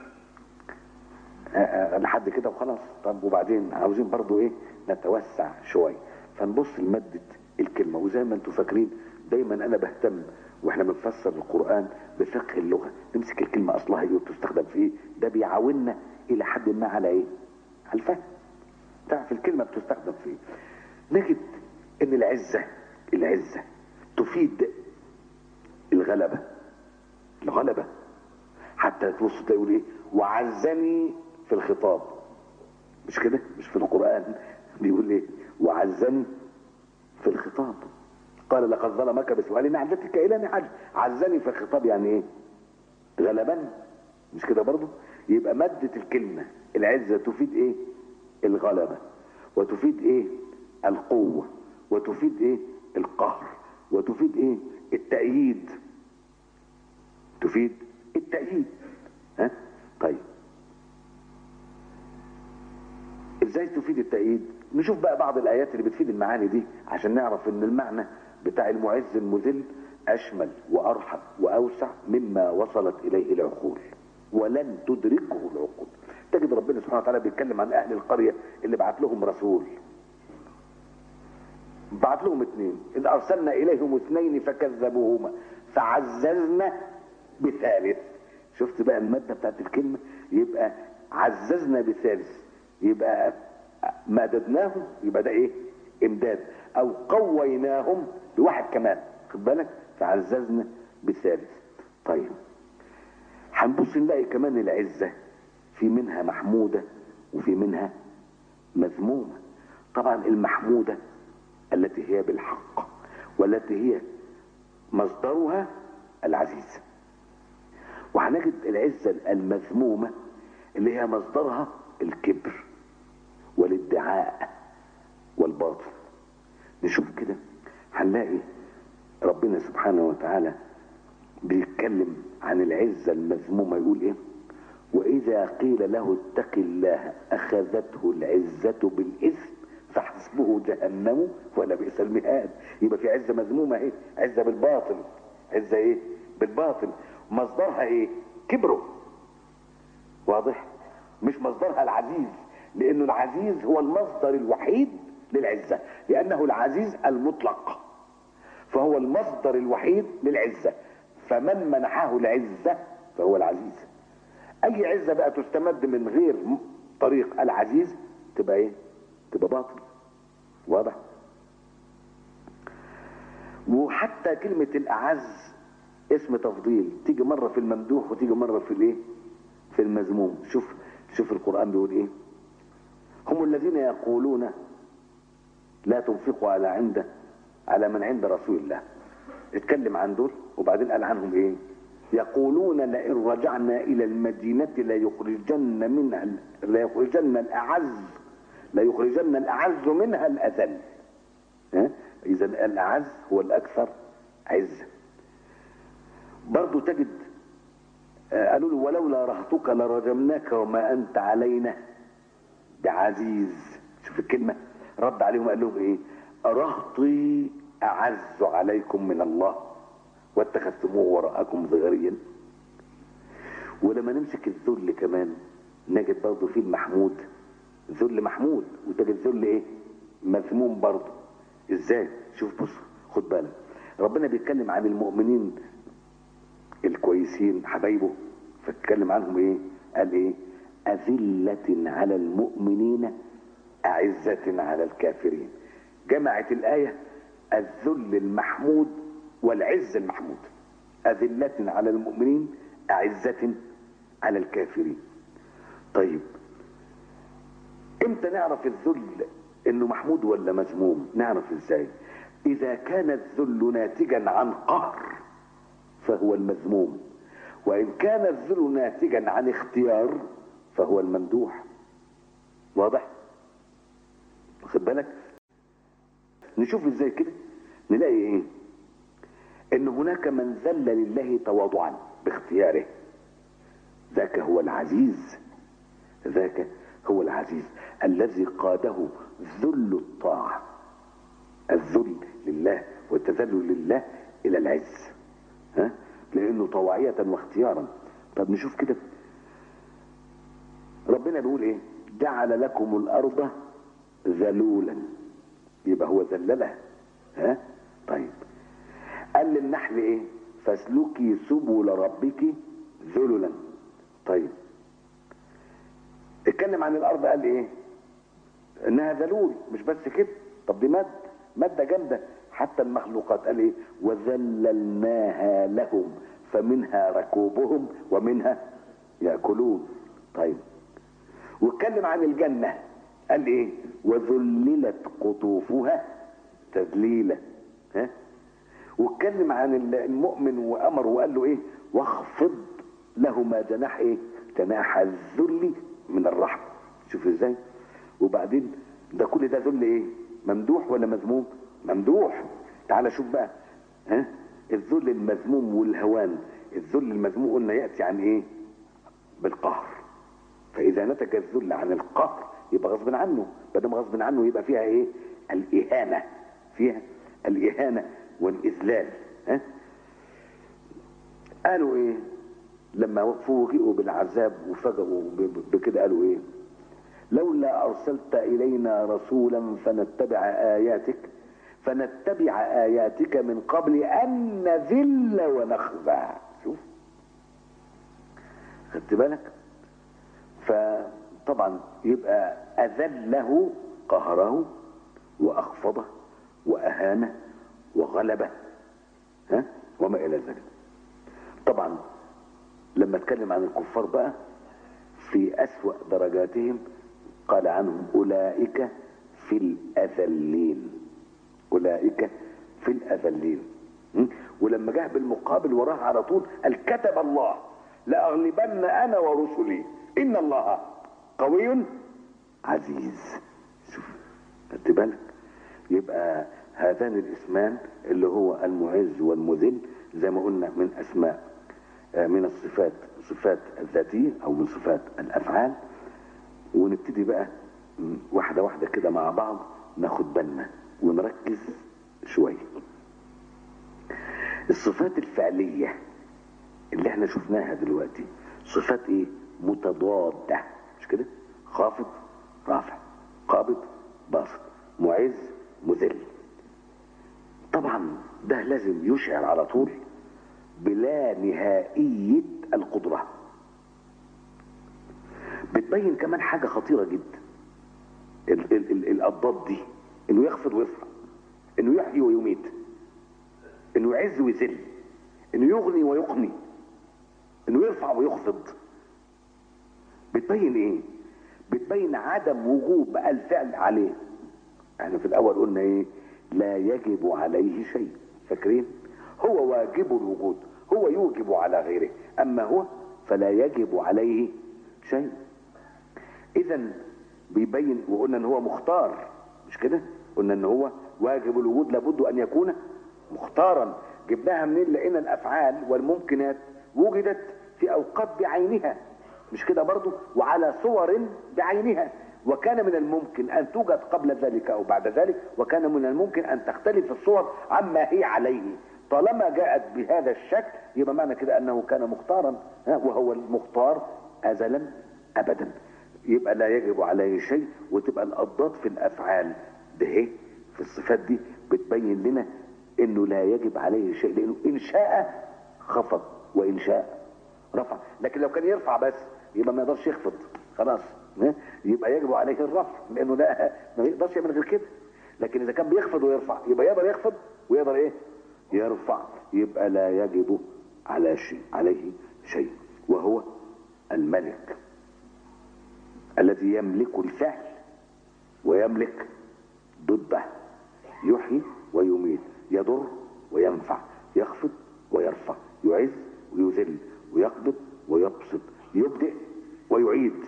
لحد كده وخلاص طب وبعدين عاوزين برضو ايه نتوسع شوية فنبص لمادة الكلمة وزي ما انتم فاكرين دايما انا بهتم واحنا بنفسر القرآن بفقه اللغة نمسك الكلمة اصلها ايه وتستخدم في ايه ده بيعاوننا الى حد ما على ايه على الفهم تعرف الكلمة بتستخدم في ايه نجد ان العزة العزة تفيد الغلبة الغلبة حتى تبص تقول ايه وعزني في الخطاب مش كده مش في القرآن بيقول ايه وعزني في الخطاب قال لقد ظلمك بسؤال نعجتك الى نعج عزني في الخطاب يعني ايه غلبني مش كده برضه يبقى مادة الكلمة العزة تفيد ايه الغلبة وتفيد ايه القوة وتفيد ايه القهر وتفيد ايه التأييد تفيد التأييد ها طيب ازاي تفيد التأييد نشوف بقى بعض الآيات اللي بتفيد المعاني دي عشان نعرف ان المعنى بتاع المعز المذل أشمل وأرحب وأوسع مما وصلت إليه العقول ولن تدركه العقول تجد ربنا سبحانه وتعالى بيتكلم عن أهل القرية اللي بعت لهم رسول بعت لهم اثنين إذ أرسلنا إليهم اثنين فكذبوهما فعززنا بثالث شفت بقى المادة بتاعت الكلمة يبقى عززنا بثالث يبقى مددناهم يبقى ده ايه امداد او قويناهم بواحد كمان خد بالك فعززنا بالثالث طيب هنبص نلاقي كمان العزة في منها محمودة وفي منها مذمومة طبعا المحمودة التي هي بالحق والتي هي مصدرها العزيز وهنجد العزة المذمومة اللي هي مصدرها الكبر والادعاء والباطل نشوف كده هنلاقي ربنا سبحانه وتعالى بيتكلم عن العزة المذمومة يقول ايه واذا قيل له اتق الله اخذته العزة بالاثم فحسبه جهنم ولا بئس المهاد يبقى في عزة مذمومة ايه عزة بالباطل عزة ايه بالباطل مصدرها ايه كبره واضح مش مصدرها العزيز لانه العزيز هو المصدر الوحيد للعزة لانه العزيز المطلق فهو المصدر الوحيد للعزة فمن منحه العزة فهو العزيز اي عزة بقى تستمد من غير طريق العزيز تبقى ايه تبقى باطل واضح وحتى كلمة الاعز اسم تفضيل تيجي مرة في الممدوح وتيجي مرة في الايه في المذموم شوف شوف القرآن بيقول ايه هم الذين يقولون لا تنفقوا على عند على من عند رسول الله اتكلم عن دول وبعدين قال عنهم ايه يقولون لئن رجعنا الى المدينة ليخرجن منها ليخرجن الاعز ليخرجن الاعز منها الاذل ها اذا الاعز هو الاكثر عزة برضو تجد قالوا له ولولا رهتك لرجمناك وما انت علينا بعزيز شوف الكلمة رد عليهم قال لهم ايه رهطي اعز عليكم من الله واتخذتموه وراءكم ظهريا ولما نمسك الذل كمان نجد برضه فيه المحمود ذل محمود وتجد ذل ايه مذموم برضه ازاي شوف بص خد بالك ربنا بيتكلم عن المؤمنين الكويسين حبايبه فاتكلم عنهم ايه قال ايه أذلة على المؤمنين أعزة على الكافرين جمعت الآية الذل المحمود والعز المحمود أذلة على المؤمنين أعزة على الكافرين طيب امتى نعرف الذل انه محمود ولا مذموم نعرف ازاي اذا كان الذل ناتجا عن قهر فهو المذموم وان كان الذل ناتجا عن اختيار فهو الممدوح واضح واخد بالك نشوف ازاي كده نلاقي ايه ان هناك من ذل لله تواضعا باختياره ذاك هو العزيز ذاك هو العزيز الذي قاده ذل الطاعة الذل لله والتذلل لله الى العز ها لانه طواعية واختيارا طب نشوف كده ربنا بيقول ايه جعل لكم الارض ذلولا يبقى هو ذللها ها طيب قال للنحل ايه فاسلكي سبل ربك ذللا طيب اتكلم عن الارض قال ايه انها ذلول مش بس كده طب دي ماده ماده جامده حتى المخلوقات قال ايه وذللناها لهم فمنها ركوبهم ومنها ياكلون طيب واتكلم عن الجنه قال ايه وذللت قطوفها تذليلا ها واتكلم عن المؤمن وامر وقال له ايه واخفض لهما جناح ايه جناح الذل من الرحمه شوف ازاي وبعدين ده كل ده ذل ايه ممدوح ولا مذموم ممدوح تعال شوف بقى ها الذل المذموم والهوان الذل المذموم قلنا ياتي عن ايه بالقهر فاذا نتج الذل عن القهر يبقى غصب عنه بدل غصب عنه يبقى فيها ايه الاهانه فيها الاهانه والاذلال ها قالوا ايه لما فوجئوا بالعذاب وفجأوا بكده قالوا ايه لولا ارسلت الينا رسولا فنتبع اياتك فنتبع اياتك من قبل ان نذل ونخزى شوف خدت بالك فطبعا يبقى اذله قهره واخفضه واهانه وغلبه ها وما الى ذلك طبعا لما اتكلم عن الكفار بقى في اسوا درجاتهم قال عنهم اولئك في الاذلين اولئك في الاذلين ولما جه بالمقابل وراه على طول قال كتب الله لاغلبن انا ورسلي ان الله قوي عزيز شوف خدت بالك يبقى هذان الاسمان اللي هو المعز والمذل زي ما قلنا من اسماء من الصفات صفات الذاتيه او من صفات الافعال ونبتدي بقى واحده واحده كده مع بعض ناخد بالنا ونركز شويه الصفات الفعليه اللي احنا شفناها دلوقتي صفات ايه متضاده مش كده خافض رافع قابض باسط معز مذل طبعا ده لازم يشعر على طول بلا نهائية القدرة بتبين كمان حاجة خطيرة جدا ال ال ال الأضداد دي انه يخفض ويرفع انه يحيي ويميت انه يعز ويذل انه يغني ويقني انه يرفع ويخفض بتبين ايه بتبين عدم وجوب الفعل عليه احنا في الاول قلنا ايه لا يجب عليه شيء فاكرين هو واجب الوجود هو يوجب على غيره اما هو فلا يجب عليه شيء اذا بيبين وقلنا ان هو مختار مش كده قلنا ان هو واجب الوجود لابد ان يكون مختارا جبناها منين لقينا الافعال والممكنات وجدت في اوقات بعينها مش كده برضو وعلى صور بعينها وكان من الممكن ان توجد قبل ذلك او بعد ذلك وكان من الممكن ان تختلف الصور عما هي عليه طالما جاءت بهذا الشكل يبقى معنى كده انه كان مختارا وهو المختار ازلا ابدا يبقى لا يجب عليه شيء وتبقى الاضداد في الافعال ده في الصفات دي بتبين لنا انه لا يجب عليه شيء لانه ان شاء خفض وان شاء رفع لكن لو كان يرفع بس يبقى ما يقدرش يخفض خلاص يبقى يجب عليه الرفع لانه لا ما يقدرش يعمل غير كده لكن اذا كان بيخفض ويرفع يبقى يقدر يخفض ويقدر ايه يرفع يبقى لا يجب على شيء عليه شيء وهو الملك الذي يملك الفعل ويملك ضده يحيي ويميت يضر وينفع يخفض ويرفع يعز ويذل ويقبض ويبسط يبدئ ويعيد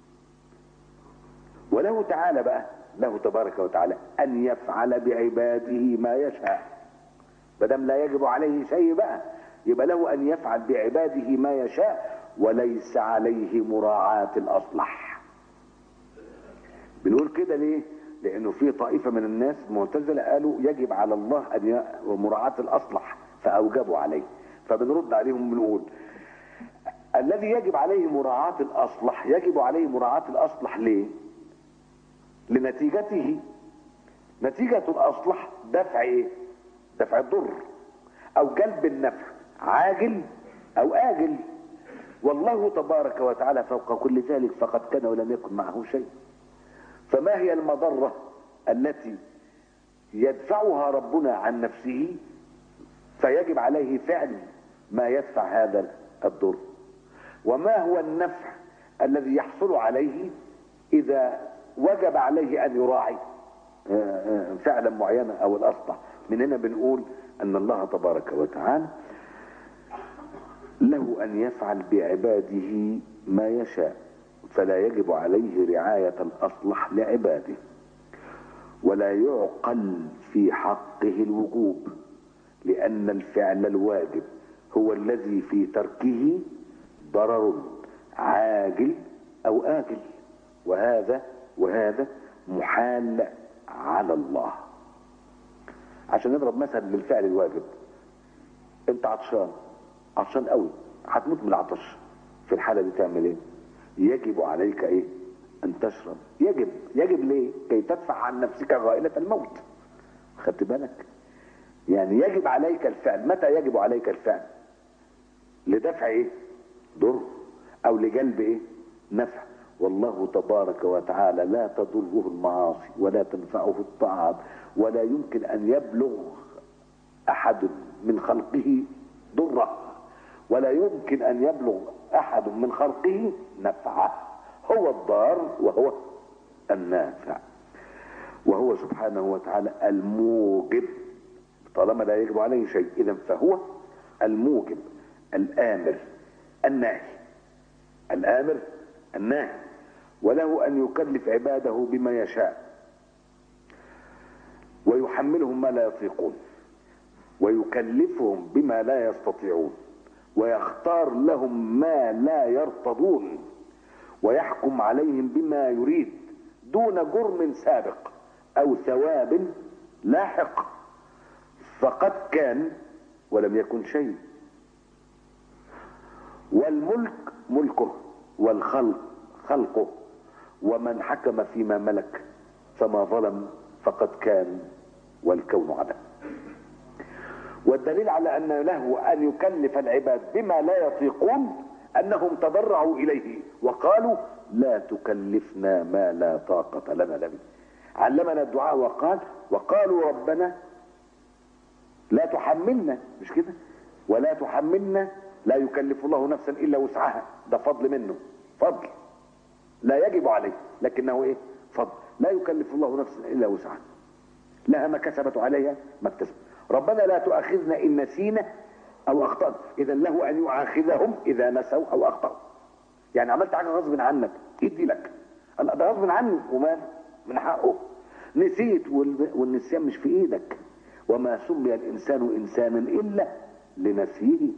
وله تعالى بقى له تبارك وتعالى ان يفعل بعباده ما يشاء مادام لا يجب عليه شيء بقى يبقى له ان يفعل بعباده ما يشاء وليس عليه مراعاة الاصلح بنقول كده ليه لانه في طائفة من الناس معتزلة قالوا يجب على الله ان ي... مراعاة الاصلح فاوجبوا عليه فبنرد عليهم بنقول الذي يجب عليه مراعاة الاصلح يجب عليه مراعاة الاصلح ليه لنتيجته نتيجة الاصلح دفع ايه دفع الضر او جلب النفع عاجل او اجل والله تبارك وتعالى فوق كل ذلك فقد كان ولم يكن معه شيء فما هي المضرة التي يدفعها ربنا عن نفسه فيجب عليه فعل ما يدفع هذا الضر وما هو النفع الذي يحصل عليه اذا وجب عليه ان يراعي فعلا معينا او الاصلح من هنا بنقول ان الله تبارك وتعالى له ان يفعل بعباده ما يشاء فلا يجب عليه رعاية الاصلح لعباده ولا يعقل في حقه الوجوب لان الفعل الواجب هو الذي في تركه ضرر عاجل او اجل وهذا وهذا محال على الله عشان نضرب مثل للفعل الواجب انت عطشان عطشان قوي هتموت من العطش في الحالة دي تعمل ايه يجب عليك ايه ان تشرب يجب يجب ليه كي تدفع عن نفسك غائلة الموت خدت بالك يعني يجب عليك الفعل متى يجب عليك الفعل لدفع ايه ضر او لجلب ايه نفع والله تبارك وتعالى لا تضره المعاصي ولا تنفعه الطاعات ولا يمكن ان يبلغ احد من خلقه ضره ولا يمكن ان يبلغ احد من خلقه نفعه هو الضار وهو النافع وهو سبحانه وتعالى الموجب طالما لا يجب عليه شيء اذا فهو الموجب الامر الناهي الامر الناهي وله ان يكلف عباده بما يشاء ويحملهم ما لا يطيقون ويكلفهم بما لا يستطيعون ويختار لهم ما لا يرتضون ويحكم عليهم بما يريد دون جرم سابق او ثواب لاحق فقد كان ولم يكن شيء والملك ملكه والخلق خلقه ومن حكم فيما ملك فما ظلم فقد كان والكون عدم والدليل على ان له ان يكلف العباد بما لا يطيقون انهم تضرعوا اليه وقالوا لا تكلفنا ما لا طاقة لنا به علمنا الدعاء وقال وقالوا ربنا لا تحملنا مش كده ولا تحملنا لا يكلف الله نفسا الا وسعها ده فضل منه فضل لا يجب عليه لكنه ايه فضل لا يكلف الله نفسا الا وسعها لها ما كسبت عليها ما اكتسبت ربنا لا تؤاخذنا ان نسينا او اخطانا اذا له ان يؤاخذهم اذا نسوا او اخطاوا يعني عملت حاجه غصب عنك يدي لك لا ده غصب عني ومال من حقه نسيت والنسيان مش في ايدك وما سمي الانسان انسانا الا لنسيه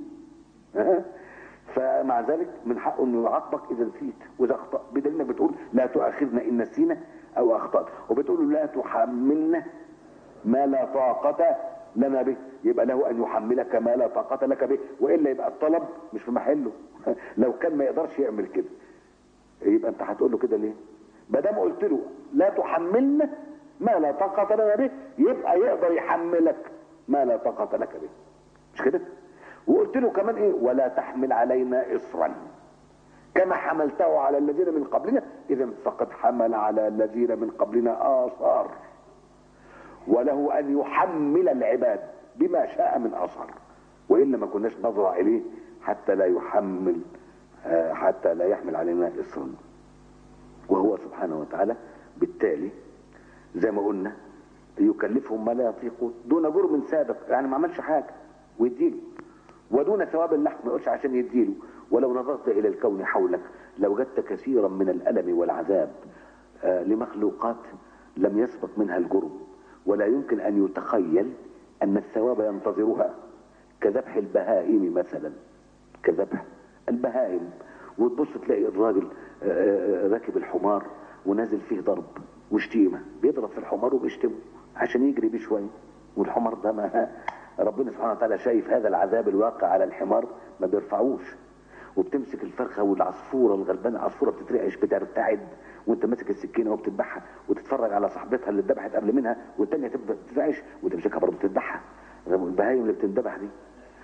فمع ذلك من حقه انه يعاقبك اذا نسيت واذا اخطا بدليل انك بتقول لا تؤاخذنا ان نسينا او اخطانا وبتقول لا تحملنا ما لا طاقة لنا به يبقى له ان يحملك ما لا طاقة لك به والا يبقى الطلب مش في محله لو كان ما يقدرش يعمل كده يبقى انت هتقول له كده ليه ما دام قلت له لا تحملنا ما لا طاقة لنا به يبقى يقدر يحملك ما لا طاقة لك به مش كده وقلت له كمان ايه ولا تحمل علينا اصرا كما حملته على الذين من قبلنا اذا فقد حمل على الذين من قبلنا اثار وله ان يحمل العباد بما شاء من اثر والا ما كناش نظر اليه حتى لا يحمل حتى لا يحمل علينا اصرا وهو سبحانه وتعالى بالتالي زي ما قلنا يكلفهم ما لا يطيقون دون جرم سابق يعني ما عملش حاجه ويديله ودون ثواب اللحم ما يقولش عشان يديله ولو نظرت الى الكون حولك لوجدت كثيرا من الالم والعذاب لمخلوقات لم يسبق منها الجرم ولا يمكن ان يتخيل ان الثواب ينتظرها كذبح البهائم مثلا كذبح البهائم وتبص تلاقي الراجل راكب الحمار ونازل فيه ضرب وشتيمه بيضرب في الحمار وبيشتمه عشان يجري بيه شويه والحمار ده ما ربنا سبحانه وتعالى شايف هذا العذاب الواقع على الحمار ما بيرفعوش وبتمسك الفرخه والعصفوره الغلبانه العصفوره بتترعش بترتعد وانت ماسك السكينه وبتذبحها وتتفرج على صاحبتها اللي اتذبحت قبل منها والتانيه تبدا تترعش وتمسكها برضه تذبحها البهايم اللي بتندبح دي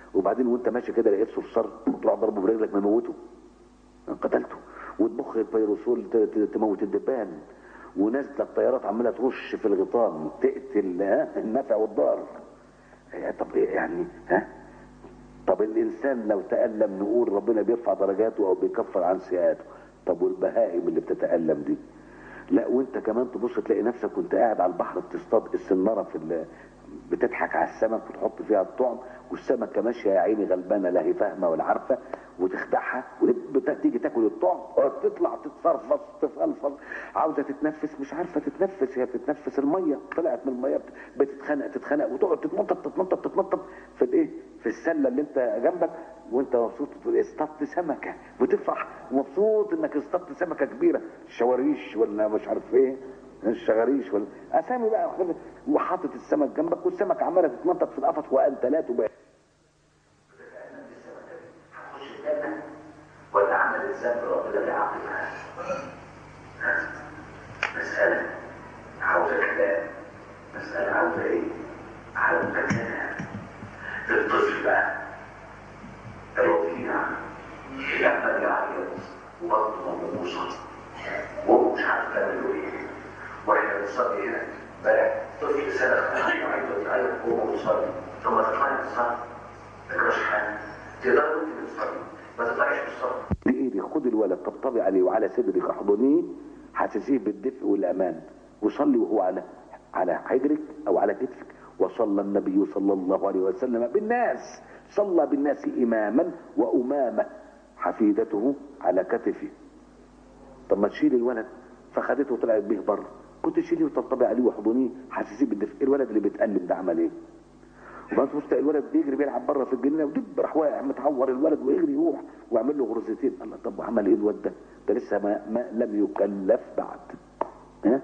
وبعدين وانت ماشي كده لقيت صرصار تروح ضربه برجلك مموته قتلته وتبخ الفيروسول ت- ت- تموت الدبان ونازله الطيارات عماله ترش في الغيطان تقتل ها، النافع والضار هي طب إيه يعني ها طب الانسان لو تألم نقول ربنا بيرفع درجاته او بيكفر عن سيئاته طب والبهائم اللي بتتألم دي لا وانت كمان تبص تلاقي نفسك وانت قاعد على البحر بتصطاد السناره في ال- بتضحك على السمك وتحط فيها الطعم والسمكه ماشيه يا عيني غلبانه لا هي فاهمه ولا عارفه وتخدعها وتيجي تاكل الطعم تطلع تتصرفص تفلفظ عاوزه تتنفس مش عارفه تتنفس هي بتتنفس الميه طلعت من الميه بت- بتتخنق تتخنق وتقعد تتنطط تتنطط تتنطط في الايه في السله اللي انت جنبك وانت مبسوط تقول اصطدت سمكه وتفرح ومبسوط انك اصطدت سمكه كبيره شواريش ولا مش عارف ايه الشغاريش ولا اسامي بقى وحاجات- وحاطط السمك جنبك والسمك عماله تتنطط في القفص وانت لا تبالي هتخش الجنه ولا عمل الذنب ربنا بيعاقبها مسألة عاوزة كلام مسألة عاوزة ايه؟ عاوزة كلام الطفل بقى الرضيع لما يعيط وبطنه مبوسة وهو مش عارف تعمل له ايه واحنا بنصلي هنا بقى طفل صرخ يعيط يعيط وهو بيصلي ثم تطلعي تصلي ما تجراش حاجه تقدري انت تصلي ما تطلعيش تصلي دي ايه دي خد الولد طبطبي عليه وعلى صدرك احضنيه حسسيه بالدفء والامان وصلي وهو على على حجرك او على كتفك وصلى النبي صلى الله عليه وسلم بالناس صلى بالناس اماما وامامه حفيدته على كتفه طب ما تشيل الولد فخدته وطلعت بيه بره كنت تشيليه وتطبطبي عليه وحضنيه حسسيه بالدفء الولد اللي بيتألم ده عمل ايه وبعد تبص تلاقي الولد بيجري بيلعب بره في الجنينه ودب راح واقع متعور الولد ويجري يروح ويعمل له غرزتين الله طب وعمل ايه الولد ده؟ ده لسه ما, ما لم يكلف بعد ها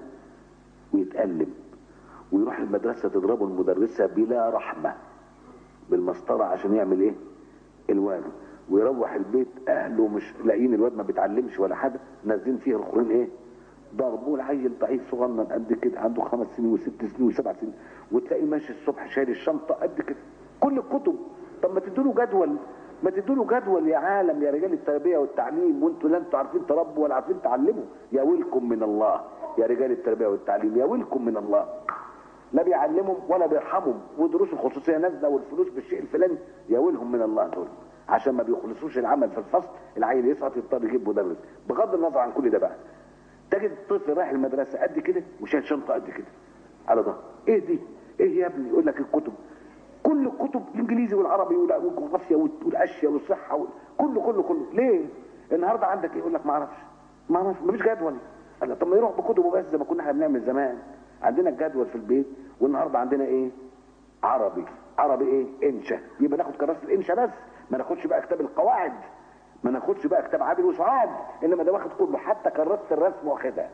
ويتألم ويروح المدرسه تضربه المدرسه بلا رحمه بالمسطره عشان يعمل ايه؟ الواجب ويروح البيت اهله مش لاقيين الواد ما بيتعلمش ولا حاجه نازلين فيه الخرين ايه؟ ضربوه العيل ضعيف صغنن قد كده عنده خمس سنين وست سنين وسبع سنين وتلاقيه ماشي الصبح شايل الشنطه قد كده كل الكتب طب ما تدوا له جدول ما تدوا له جدول يا عالم يا رجال التربيه والتعليم وانتوا لا انتوا عارفين تربوا ولا عارفين تعلموا يا ويلكم من الله يا رجال التربيه والتعليم يا ويلكم من الله لا بيعلمهم ولا بيرحمهم ودروس الخصوصيه نازله والفلوس بالشيء الفلاني يا ويلهم من الله دول عشان ما بيخلصوش العمل في الفصل العيل يسقط يضطر يجيب مدرس بغض النظر عن كل ده بقى تجد الطفل رايح المدرسه قد كده وشايل شنطه قد كده على ظهره ايه دي ايه يا ابني يقول لك الكتب كل الكتب الانجليزي والعربي وال- والجغرافيا وال- والاشياء والصحه وال- كله كله كله ليه النهارده عندك ايه يقول لك ما اعرفش ما اعرفش مفيش جدول قال لك طب ما يروح بكتبه بس زي ما كنا احنا بنعمل زمان عندنا الجدول في البيت والنهارده عندنا ايه عربي عربي ايه انشا يبقى ناخد كراسه الانشا بس ما ناخدش بقى كتاب القواعد ما ناخدش بقى كتاب عادل وسعاد انما ده واخد كله حتى كراسه الرسم واخدها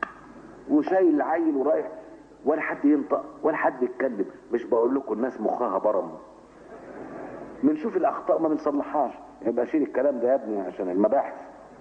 وشايل العيل ورايح ولا حد ينطق ولا حد يتكلم مش بقول لكم الناس مخها برم بنشوف الاخطاء ما بنصلحهاش يبقى شيل الكلام ده يا ابني عشان المباحث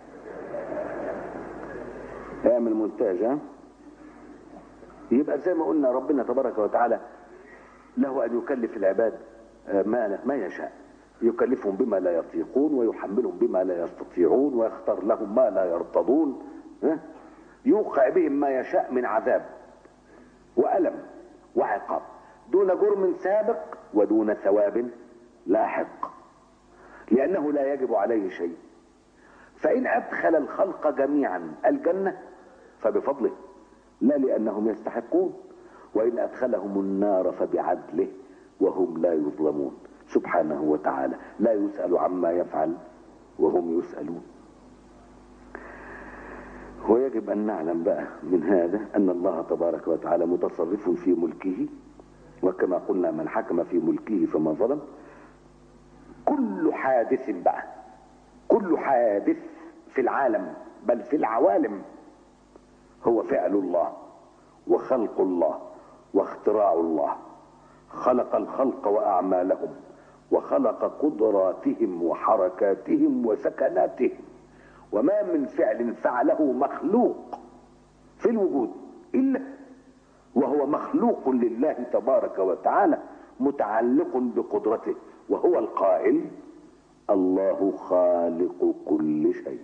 اعمل مونتاج ها يبقى زي ما قلنا ربنا تبارك وتعالى له ان يكلف العباد آه، ما ما يشاء يكلفهم بما لا يطيقون ويحملهم بما لا يستطيعون ويختار لهم ما لا يرتضون ها؟ يوقع بهم ما يشاء من عذاب وألم وعقاب دون جرم سابق ودون ثواب لاحق لأنه لا يجب عليه شيء فإن أدخل الخلق جميعا الجنة فبفضله لا لأنهم يستحقون وإن أدخلهم النار فبعدله وهم لا يظلمون سبحانه وتعالى لا يسأل عما يفعل وهم يسألون ويجب أن نعلم بقى من هذا أن الله تبارك وتعالى متصرف في ملكه وكما قلنا من حكم في ملكه فما ظلم كل حادث بقى كل حادث في العالم بل في العوالم هو فعل الله وخلق الله واختراع الله خلق الخلق وأعمالهم وخلق قدراتهم وحركاتهم وسكناتهم وما من فعل فعله مخلوق في الوجود إلا وهو مخلوق لله تبارك وتعالى متعلق بقدرته وهو القائل الله خالق كل شيء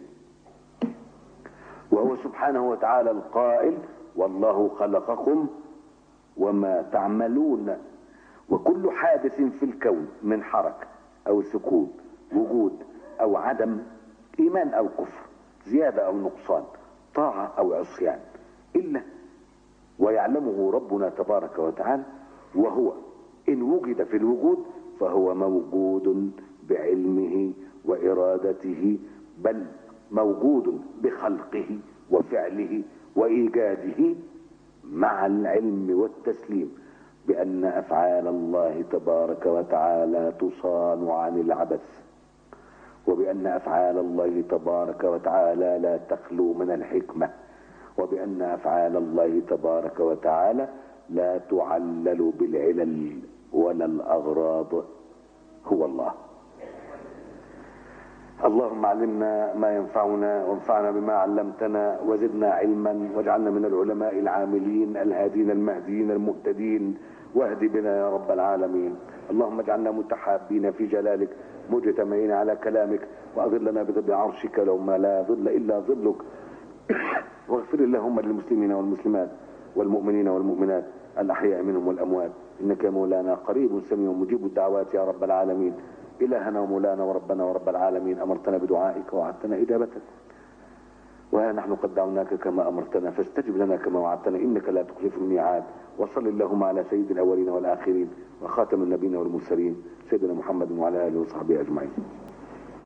وهو سبحانه وتعالى القائل والله خلقكم وما تعملون وكل حادث في الكون من حركة أو سكون وجود أو عدم إيمان أو كفر زيادة أو نقصان طاعة أو عصيان إلا ويعلمه ربنا تبارك وتعالى وهو إن وجد في الوجود فهو موجود بعلمه وإرادته بل موجود بخلقه وفعله وإيجاده مع العلم والتسليم بأن أفعال الله تبارك وتعالى تصان عن العبث وبأن أفعال الله تبارك وتعالى لا تخلو من الحكمة وبأن أفعال الله تبارك وتعالى لا تعلل بالعلل ولا الأغراض هو الله اللهم علمنا ما ينفعنا وانفعنا بما علمتنا وزدنا علما واجعلنا من العلماء العاملين الهادين المهديين المهتدين واهد بنا يا رب العالمين اللهم اجعلنا متحابين في جلالك مجتمعين على كلامك واظلنا بظل عرشك لو ما لا ظل الا ظلك واغفر اللهم للمسلمين والمسلمات والمؤمنين والمؤمنات الاحياء منهم والاموات انك يا مولانا قريب سميع مجيب الدعوات يا رب العالمين إلهنا ومولانا وربنا ورب العالمين أمرتنا بدعائك ووعدتنا إجابتك وها نحن قد دعوناك كما أمرتنا فاستجب لنا كما وعدتنا إنك لا تخلف الميعاد وصل اللهم على سيد الأولين والآخرين وخاتم النبيين والمرسلين سيدنا محمد وعلى آله وصحبه أجمعين